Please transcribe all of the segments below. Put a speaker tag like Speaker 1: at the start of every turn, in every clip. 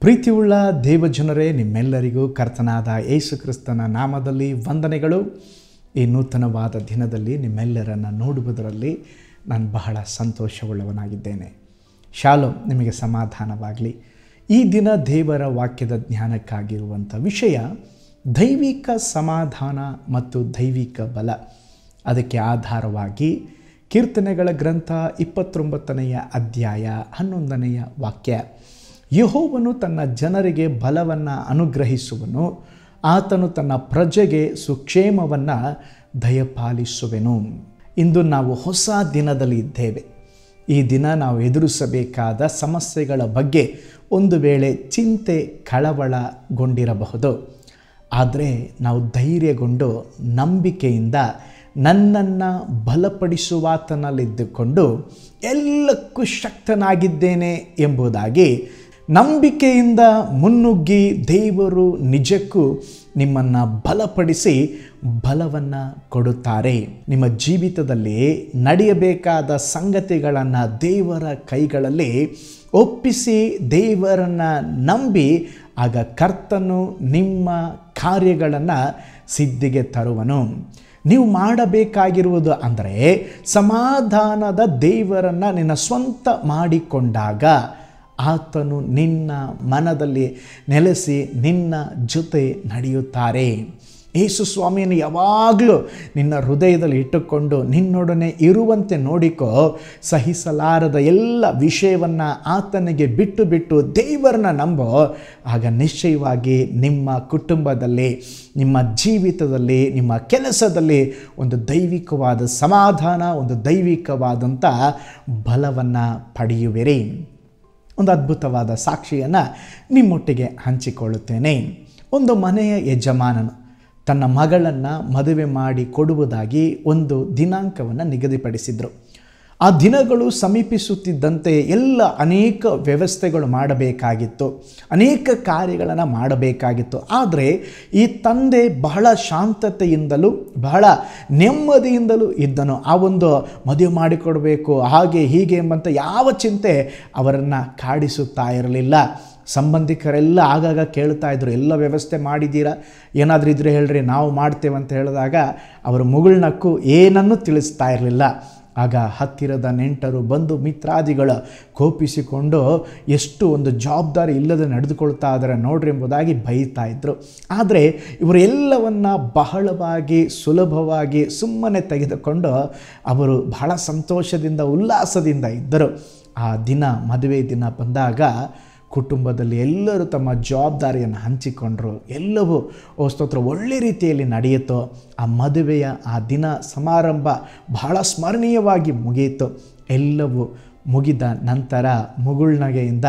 Speaker 1: ಪ್ರೀತಿಯುಳ್ಳ ದೇವಜನರೇ ನಿಮ್ಮೆಲ್ಲರಿಗೂ ಕರ್ತನಾದ ಯೇಸು ಕ್ರಿಸ್ತನ ನಾಮದಲ್ಲಿ ವಂದನೆಗಳು ಈ ನೂತನವಾದ ದಿನದಲ್ಲಿ ನಿಮ್ಮೆಲ್ಲರನ್ನು ನೋಡುವುದರಲ್ಲಿ ನಾನು ಬಹಳ ಸಂತೋಷವುಳ್ಳವನಾಗಿದ್ದೇನೆ ಶಾಲೋ ನಿಮಗೆ ಸಮಾಧಾನವಾಗಲಿ ಈ ದಿನ ದೇವರ ವಾಕ್ಯದ ಜ್ಞಾನಕ್ಕಾಗಿರುವಂಥ ವಿಷಯ ದೈವಿಕ ಸಮಾಧಾನ ಮತ್ತು ದೈವಿಕ ಬಲ ಅದಕ್ಕೆ ಆಧಾರವಾಗಿ ಕೀರ್ತನೆಗಳ ಗ್ರಂಥ ಇಪ್ಪತ್ತೊಂಬತ್ತನೆಯ ಅಧ್ಯಾಯ ಹನ್ನೊಂದನೆಯ ವಾಕ್ಯ ಯಹೋವನು ತನ್ನ ಜನರಿಗೆ ಬಲವನ್ನು ಅನುಗ್ರಹಿಸುವನು ಆತನು ತನ್ನ ಪ್ರಜೆಗೆ ಸುಕ್ಷೇಮವನ್ನು ದಯಪಾಲಿಸುವೆನು ಇಂದು ನಾವು ಹೊಸ ದಿನದಲ್ಲಿ ಇದ್ದೇವೆ ಈ ದಿನ ನಾವು ಎದುರಿಸಬೇಕಾದ ಸಮಸ್ಯೆಗಳ ಬಗ್ಗೆ ಒಂದು ವೇಳೆ ಚಿಂತೆ ಕಳವಳಗೊಂಡಿರಬಹುದು ಆದರೆ ನಾವು ಧೈರ್ಯಗೊಂಡು ನಂಬಿಕೆಯಿಂದ ನನ್ನನ್ನು ಬಲಪಡಿಸುವಾತನಲ್ಲಿದ್ದುಕೊಂಡು ಎಲ್ಲಕ್ಕೂ ಶಕ್ತನಾಗಿದ್ದೇನೆ ಎಂಬುದಾಗಿ ನಂಬಿಕೆಯಿಂದ ಮುನ್ನುಗ್ಗಿ ದೇವರು ನಿಜಕ್ಕೂ ನಿಮ್ಮನ್ನು ಬಲಪಡಿಸಿ ಬಲವನ್ನು ಕೊಡುತ್ತಾರೆ ನಿಮ್ಮ ಜೀವಿತದಲ್ಲಿ ನಡೆಯಬೇಕಾದ ಸಂಗತಿಗಳನ್ನು ದೇವರ ಕೈಗಳಲ್ಲಿ ಒಪ್ಪಿಸಿ ದೇವರನ್ನು ನಂಬಿ ಆಗ ಕರ್ತನು ನಿಮ್ಮ ಕಾರ್ಯಗಳನ್ನು ಸಿದ್ಧಿಗೆ ತರುವನು ನೀವು ಮಾಡಬೇಕಾಗಿರುವುದು ಅಂದರೆ ಸಮಾಧಾನದ ದೇವರನ್ನು ನಿನ್ನ ಸ್ವಂತ ಮಾಡಿಕೊಂಡಾಗ ಆತನು ನಿನ್ನ ಮನದಲ್ಲಿ ನೆಲೆಸಿ ನಿನ್ನ ಜೊತೆ ನಡೆಯುತ್ತಾರೆ ಯೇಸು ಸ್ವಾಮಿಯನ್ನು ಯಾವಾಗಲೂ ನಿನ್ನ ಹೃದಯದಲ್ಲಿ ಇಟ್ಟುಕೊಂಡು ನಿನ್ನೊಡನೆ ಇರುವಂತೆ ನೋಡಿಕೋ ಸಹಿಸಲಾರದ ಎಲ್ಲ ವಿಷಯವನ್ನು ಆತನಿಗೆ ಬಿಟ್ಟು ಬಿಟ್ಟು ದೇವರನ್ನ ನಂಬೋ ಆಗ ನಿಶ್ಚಯವಾಗಿ ನಿಮ್ಮ ಕುಟುಂಬದಲ್ಲಿ ನಿಮ್ಮ ಜೀವಿತದಲ್ಲಿ ನಿಮ್ಮ ಕೆಲಸದಲ್ಲಿ ಒಂದು ದೈವಿಕವಾದ ಸಮಾಧಾನ ಒಂದು ದೈವಿಕವಾದಂಥ ಬಲವನ್ನು ಪಡೆಯುವಿರಿ ಒಂದು ಅದ್ಭುತವಾದ ಸಾಕ್ಷಿಯನ್ನು ನಿಮ್ಮೊಟ್ಟಿಗೆ ಹಂಚಿಕೊಳ್ಳುತ್ತೇನೆ ಒಂದು ಮನೆಯ ಯಜಮಾನನು ತನ್ನ ಮಗಳನ್ನು ಮದುವೆ ಮಾಡಿ ಕೊಡುವುದಾಗಿ ಒಂದು ದಿನಾಂಕವನ್ನು ನಿಗದಿಪಡಿಸಿದರು ಆ ದಿನಗಳು ಸಮೀಪಿಸುತ್ತಿದ್ದಂತೆ ಎಲ್ಲ ಅನೇಕ ವ್ಯವಸ್ಥೆಗಳು ಮಾಡಬೇಕಾಗಿತ್ತು ಅನೇಕ ಕಾರ್ಯಗಳನ್ನು ಮಾಡಬೇಕಾಗಿತ್ತು ಆದರೆ ಈ ತಂದೆ ಬಹಳ ಶಾಂತತೆಯಿಂದಲೂ ಬಹಳ ನೆಮ್ಮದಿಯಿಂದಲೂ ಇದ್ದನು ಆ ಒಂದು ಮದುವೆ ಮಾಡಿಕೊಡಬೇಕು ಹಾಗೆ ಹೀಗೆ ಎಂಬಂಥ ಯಾವ ಚಿಂತೆ ಅವರನ್ನು ಕಾಡಿಸುತ್ತಾ ಇರಲಿಲ್ಲ ಸಂಬಂಧಿಕರೆಲ್ಲ ಆಗಾಗ ಕೇಳ್ತಾ ಇದ್ರು ಎಲ್ಲ ವ್ಯವಸ್ಥೆ ಮಾಡಿದ್ದೀರಾ ಏನಾದರೂ ಇದ್ರೆ ಹೇಳ್ರಿ ನಾವು ಮಾಡ್ತೇವೆ ಅಂತ ಹೇಳಿದಾಗ ಅವರು ಮುಗುಳ್ನಕ್ಕು ಏನನ್ನೂ ತಿಳಿಸ್ತಾ ಇರಲಿಲ್ಲ ಆಗ ಹತ್ತಿರದ ನೆಂಟರು ಬಂಧು ಮಿತ್ರಾದಿಗಳು ಕೋಪಿಸಿಕೊಂಡು ಎಷ್ಟು ಒಂದು ಜವಾಬ್ದಾರಿ ಇಲ್ಲದೆ ನಡೆದುಕೊಳ್ತಾ ಇದ್ದಾರೆ ನೋಡ್ರಿ ಎಂಬುದಾಗಿ ಬೈತಾ ಇದ್ದರು ಆದರೆ ಇವರು ಎಲ್ಲವನ್ನ ಬಹಳವಾಗಿ ಸುಲಭವಾಗಿ ಸುಮ್ಮನೆ ತೆಗೆದುಕೊಂಡು ಅವರು ಬಹಳ ಸಂತೋಷದಿಂದ ಉಲ್ಲಾಸದಿಂದ ಇದ್ದರು ಆ ದಿನ ಮದುವೆ ದಿನ ಬಂದಾಗ ಕುಟುಂಬದಲ್ಲಿ ಎಲ್ಲರೂ ತಮ್ಮ ಜವಾಬ್ದಾರಿಯನ್ನು ಹಂಚಿಕೊಂಡರು ಎಲ್ಲವೂ ಓ ಸ್ತೋತ್ರ ಒಳ್ಳೆ ರೀತಿಯಲ್ಲಿ ನಡೆಯಿತು ಆ ಮದುವೆಯ ಆ ದಿನ ಸಮಾರಂಭ ಬಹಳ ಸ್ಮರಣೀಯವಾಗಿ ಮುಗಿಯಿತು ಎಲ್ಲವೂ ಮುಗಿದ ನಂತರ ಮುಗುಳ್ನಗೆಯಿಂದ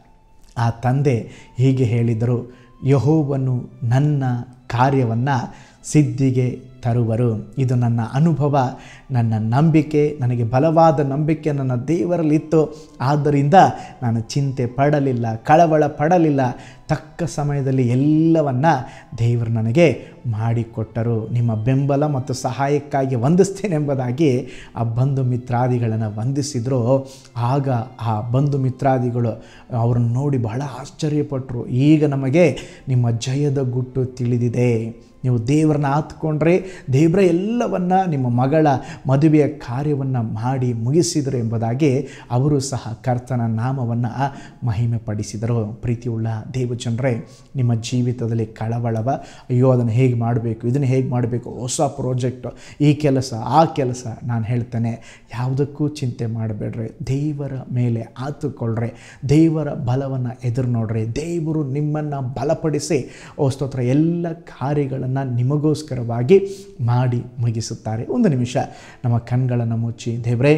Speaker 1: ಆ ತಂದೆ ಹೀಗೆ ಹೇಳಿದರು ಯಹೋವನು ನನ್ನ ಕಾರ್ಯವನ್ನು ಸಿದ್ಧಿಗೆ ತರುವರು ಇದು ನನ್ನ ಅನುಭವ ನನ್ನ ನಂಬಿಕೆ ನನಗೆ ಬಲವಾದ ನಂಬಿಕೆ ನನ್ನ ದೇವರಲ್ಲಿತ್ತು ಆದ್ದರಿಂದ ನಾನು ಚಿಂತೆ ಪಡಲಿಲ್ಲ ಕಳವಳ ಪಡಲಿಲ್ಲ ತಕ್ಕ ಸಮಯದಲ್ಲಿ ಎಲ್ಲವನ್ನ ದೇವರು ನನಗೆ ಮಾಡಿಕೊಟ್ಟರು ನಿಮ್ಮ ಬೆಂಬಲ ಮತ್ತು ಸಹಾಯಕ್ಕಾಗಿ ವಂದಿಸ್ತೇನೆ ಎಂಬುದಾಗಿ ಆ ಬಂಧು ಮಿತ್ರಾದಿಗಳನ್ನು ವಂದಿಸಿದರು ಆಗ ಆ ಬಂಧು ಮಿತ್ರಾದಿಗಳು ಅವರನ್ನು ನೋಡಿ ಬಹಳ ಆಶ್ಚರ್ಯಪಟ್ಟರು ಈಗ ನಮಗೆ ನಿಮ್ಮ ಜಯದ ಗುಟ್ಟು ತಿಳಿದಿದೆ ನೀವು ದೇವರನ್ನ ಆತ್ಕೊಂಡ್ರೆ ದೇವರ ಎಲ್ಲವನ್ನ ನಿಮ್ಮ ಮಗಳ ಮದುವೆಯ ಕಾರ್ಯವನ್ನು ಮಾಡಿ ಮುಗಿಸಿದರು ಎಂಬುದಾಗಿ ಅವರು ಸಹ ಕರ್ತನ ನಾಮವನ್ನು ಮಹಿಮೆ ಪಡಿಸಿದರು ಪ್ರೀತಿಯುಳ್ಳ ದೇವಜನರೇ ನಿಮ್ಮ ಜೀವಿತದಲ್ಲಿ ಕಳವಳವ ಅಯ್ಯೋ ಅದನ್ನು ಹೇಗೆ ಮಾಡಬೇಕು ಇದನ್ನು ಹೇಗೆ ಮಾಡಬೇಕು ಹೊಸ ಪ್ರಾಜೆಕ್ಟ್ ಈ ಕೆಲಸ ಆ ಕೆಲಸ ನಾನು ಹೇಳ್ತೇನೆ ಯಾವುದಕ್ಕೂ ಚಿಂತೆ ಮಾಡಬೇಡ್ರಿ ದೇವರ ಮೇಲೆ ಆತುಕೊಳ್ಳ್ರೆ ದೇವರ ಬಲವನ್ನು ಎದುರು ನೋಡ್ರಿ ದೇವರು ನಿಮ್ಮನ್ನು ಬಲಪಡಿಸಿ ಓ ಸ್ತೋತ್ರ ಎಲ್ಲ ಕಾರ್ಯಗಳನ್ನು ನಿಮಗೋಸ್ಕರವಾಗಿ ಮಾಡಿ ಮುಗಿಸುತ್ತಾರೆ ಒಂದು ನಿಮಿಷ ನಮ್ಮ ಕಣ್ಗಳನ್ನು ಮುಚ್ಚಿ ದೇವರೇ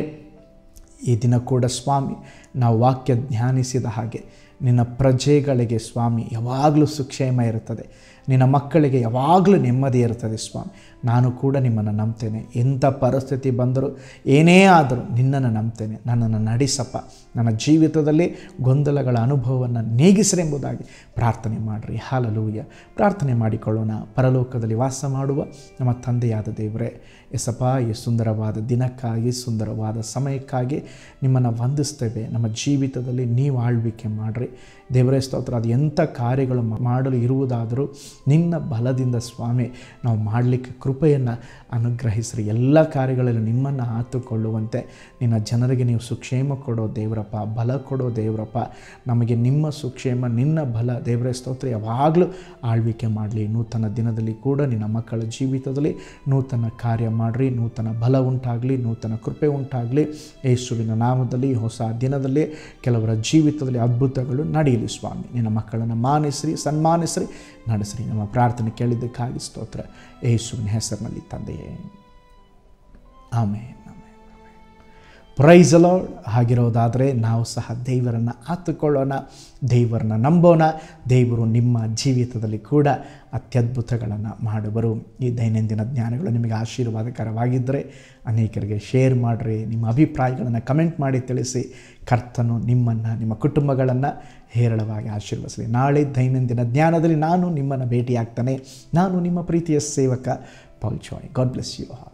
Speaker 1: ಈ ದಿನ ಕೂಡ ಸ್ವಾಮಿ ನಾವು ವಾಕ್ಯ ಧ್ಯಾನಿಸಿದ ಹಾಗೆ ನಿನ್ನ ಪ್ರಜೆಗಳಿಗೆ ಸ್ವಾಮಿ ಯಾವಾಗಲೂ ಸುಕ್ಷೇಮ ಇರುತ್ತದೆ ನಿನ್ನ ಮಕ್ಕಳಿಗೆ ಯಾವಾಗಲೂ ನೆಮ್ಮದಿ ಇರ್ತದೆ ಸ್ವಾಮಿ ನಾನು ಕೂಡ ನಿಮ್ಮನ್ನು ನಂಬ್ತೇನೆ ಎಂಥ ಪರಿಸ್ಥಿತಿ ಬಂದರೂ ಏನೇ ಆದರೂ ನಿನ್ನನ್ನು ನಂಬ್ತೇನೆ ನನ್ನನ್ನು ನಡೆಸಪ್ಪ ನನ್ನ ಜೀವಿತದಲ್ಲಿ ಗೊಂದಲಗಳ ಅನುಭವವನ್ನು ನೀಗಿಸರೆಂಬುದಾಗಿ ಪ್ರಾರ್ಥನೆ ಮಾಡಿರಿ ಹಾಲಲೂಯ ಪ್ರಾರ್ಥನೆ ಮಾಡಿಕೊಳ್ಳೋಣ ಪರಲೋಕದಲ್ಲಿ ವಾಸ ಮಾಡುವ ನಮ್ಮ ತಂದೆಯಾದ ದೇವರೇ ಎಸಪ್ಪ ಈ ಸುಂದರವಾದ ದಿನಕ್ಕಾಗಿ ಸುಂದರವಾದ ಸಮಯಕ್ಕಾಗಿ ನಿಮ್ಮನ್ನು ವಂದಿಸ್ತೇವೆ ನಮ್ಮ ಜೀವಿತದಲ್ಲಿ ನೀವು ಆಳ್ವಿಕೆ ಮಾಡಿರಿ ದೇವರೇ ಸ್ತೋತ್ರ ಅದು ಎಂಥ ಕಾರ್ಯಗಳು ಮಾಡಲು ಇರುವುದಾದರೂ ನಿನ್ನ ಬಲದಿಂದ ಸ್ವಾಮಿ ನಾವು ಮಾಡಲಿಕ್ಕೆ ಕೃಪೆಯನ್ನು ಅನುಗ್ರಹಿಸ್ರಿ ಎಲ್ಲ ಕಾರ್ಯಗಳಲ್ಲಿ ನಿಮ್ಮನ್ನು ಆತುಕೊಳ್ಳುವಂತೆ ನಿನ್ನ ಜನರಿಗೆ ನೀವು ಸುಕ್ಷೇಮ ಕೊಡೋ ದೇವರಪ್ಪ ಬಲ ಕೊಡೋ ದೇವರಪ್ಪ ನಮಗೆ ನಿಮ್ಮ ಸುಕ್ಷೇಮ ನಿನ್ನ ಬಲ ದೇವರೇ ಸ್ತೋತ್ರ ಯಾವಾಗಲೂ ಆಳ್ವಿಕೆ ಮಾಡಲಿ ನೂತನ ದಿನದಲ್ಲಿ ಕೂಡ ನಿನ್ನ ಮಕ್ಕಳ ಜೀವಿತದಲ್ಲಿ ನೂತನ ಕಾರ್ಯ ಮಾಡಿರಿ ನೂತನ ಬಲ ಉಂಟಾಗಲಿ ನೂತನ ಕೃಪೆ ಉಂಟಾಗಲಿ ಯೇಸುವಿನ ನಾಮದಲ್ಲಿ ಹೊಸ ದಿನದಲ್ಲಿ ಕೆಲವರ ಜೀವಿತದಲ್ಲಿ ಅದ್ಭುತಗಳು ನಡೆಯಲಿ ಸ್ವಾಮಿ ನಿನ್ನ ಮಕ್ಕಳನ್ನು ಮಾನಿಸ್ರಿ ಸನ್ಮಾನಿಸ್ರಿ ನಡೆಸ್ರಿ ನಮ್ಮ ಪ್ರಾರ್ಥನೆ ಕೇಳಿದ್ದಕ್ಕಾಗಿ ಸ್ತೋತ್ರ ಯೇಸುವಿನ ಹೆಸರಿನಲ್ಲಿ ತಂದೆಯೇ ಆಮೇನ್ ಆಮೇನ್ ಆಮೇನ್ ಪ್ರೈಸ್ ಅಲಾಡ್ ಆಗಿರೋದಾದರೆ ನಾವು ಸಹ ದೇವರನ್ನು ಆತುಕೊಳ್ಳೋಣ ದೇವರನ್ನ ನಂಬೋಣ ದೇವರು ನಿಮ್ಮ ಜೀವಿತದಲ್ಲಿ ಕೂಡ ಅತ್ಯದ್ಭುತಗಳನ್ನು ಮಾಡುವರು ಈ ದೈನಂದಿನ ಜ್ಞಾನಗಳು ನಿಮಗೆ ಆಶೀರ್ವಾದಕರವಾಗಿದ್ದರೆ ಅನೇಕರಿಗೆ ಶೇರ್ ಮಾಡಿರಿ ನಿಮ್ಮ ಅಭಿಪ್ರಾಯಗಳನ್ನು ಕಮೆಂಟ್ ಮಾಡಿ ತಿಳಿಸಿ ಕರ್ತನು ನಿಮ್ಮನ್ನು ನಿಮ್ಮ ಕುಟುಂಬಗಳನ್ನು ಹೇರಳವಾಗಿ ಆಶೀರ್ವದಿಸಲಿ ನಾಳೆ ದೈನಂದಿನ ಜ್ಞಾನದಲ್ಲಿ ನಾನು ನಿಮ್ಮನ್ನು ಭೇಟಿಯಾಗ್ತಾನೆ ನಾನು ನಿಮ್ಮ ಪ್ರೀತಿಯ ಸೇವಕ Paul Chai god bless you all